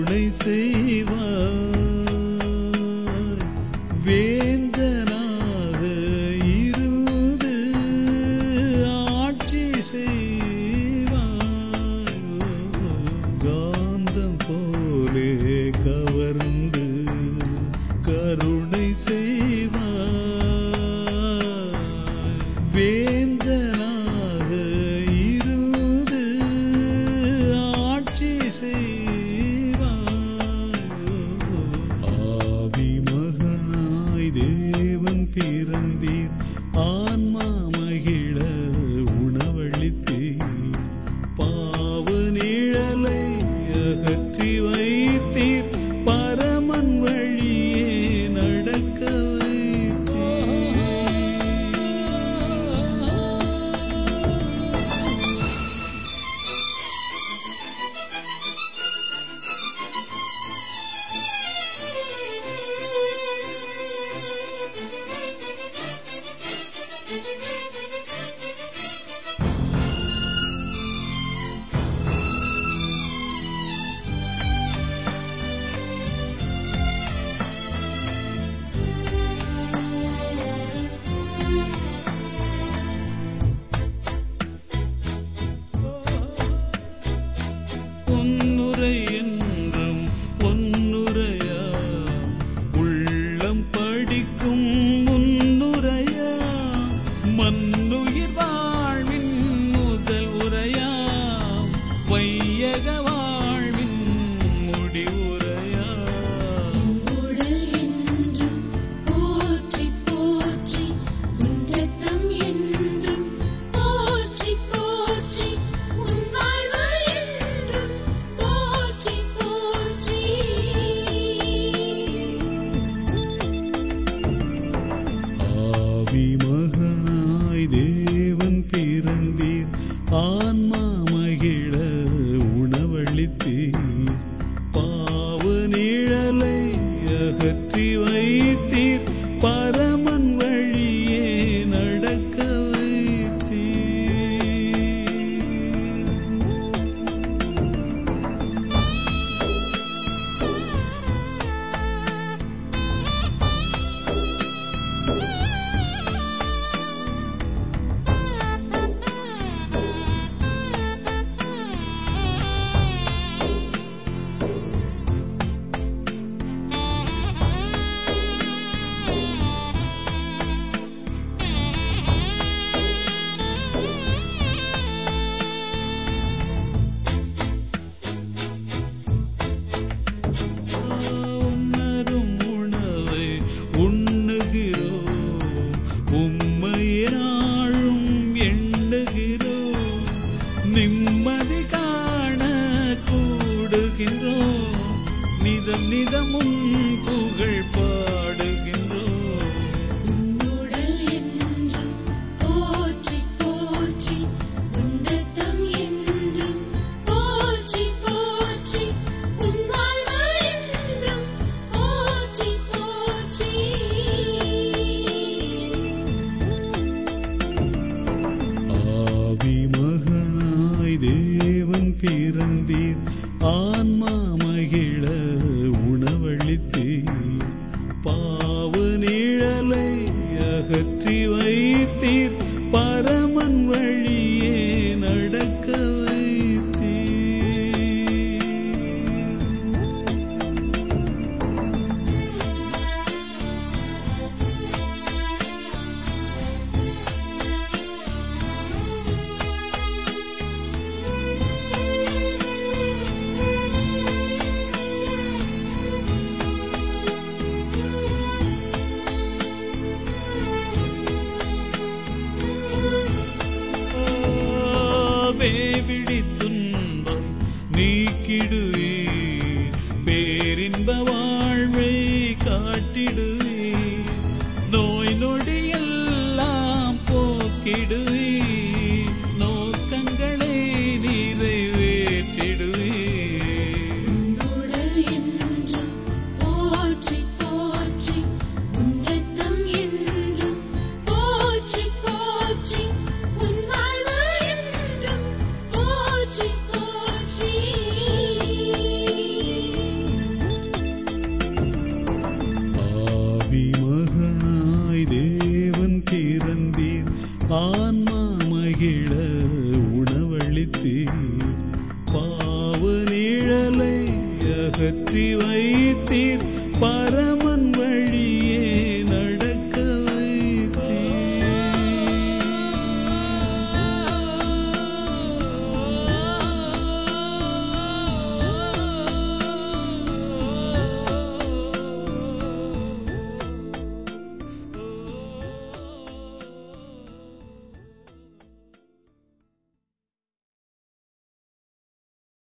கருணை செய்வாய் வேந்தனாக இருந்து ஆட்சி செய்வாய் காந்தம் போலே கவர்ந்து கருணை செய்வாய் வேந்தனாக இருந்து ஆட்சி செய்வாய் ஆவி மகனாய் தேவன் பிறந்தீர் ஆன்மா மகிழ உணவளித்தீர் பாவ நிழலை அகற்றி வைத்தீர் பரமன் வழியே நடக்க வைத்தீர் பொன்னுரை என்றும் பொன்னுரையா உள்ளம் படிக்கும் முன்னுரையா மண்ணுயிர் வாழ்வின் முதல் உரையா வையக வாழ்வின் முடிவுரையா உடல் என்றும் போற்றி போற்றி உன் ரத்தம் என்றும் போற்றி போற்றி உன் வாழ்வு என்றும் போற்றி போற்றி ஆவி மகனாய் தேவன் பிறந்தீர் ஆன்மா மகிழ உணவளித்தீர் பாவ நிழலை அகற்றி வைத்தீர் பரமன் வழியே நடக்க வைத்தீர் உணரும் உணவை உண்ணுகிறோம் உம்மையே நாளும் எண்ணுகிறோம் நிம்மதி காண கூடுகின்றோம் நிதம் நிதமும் புகழ் பாடுகின்றோம் உன்னுடல் என்றும் போற்றி போற்றி உன் ரத்தம் என்றும் போற்றி போற்றி உன் வாழ்வு என்றும் போற்றி போற்றி ஆவி மகனாய் தேவன் பிறந்தீர் ஆன்மா மகிழ உணவளித்தீர் பாவ நிழலை அகற்றி வைத்தீர் பரமன் வழியே நடக்க வைத்தீர் வேவிழி துன்பம் நீக்கிடுவீர் பேரின்ப வாழ்வை காட்டிடுவீர் நோய் நொடியெல்லாம் போக்கிடுவீர் நோக்கங்களை நிறைவேற்றிடுவீர் உன்னுடல் என்றும் போற்றி போற்றி உன் ரத்தம் என்றும் போற்றி போற்றி உன் வாழ்வு என்றும் போற்றி போற்றி வைத்தீர் பரமன் வழியே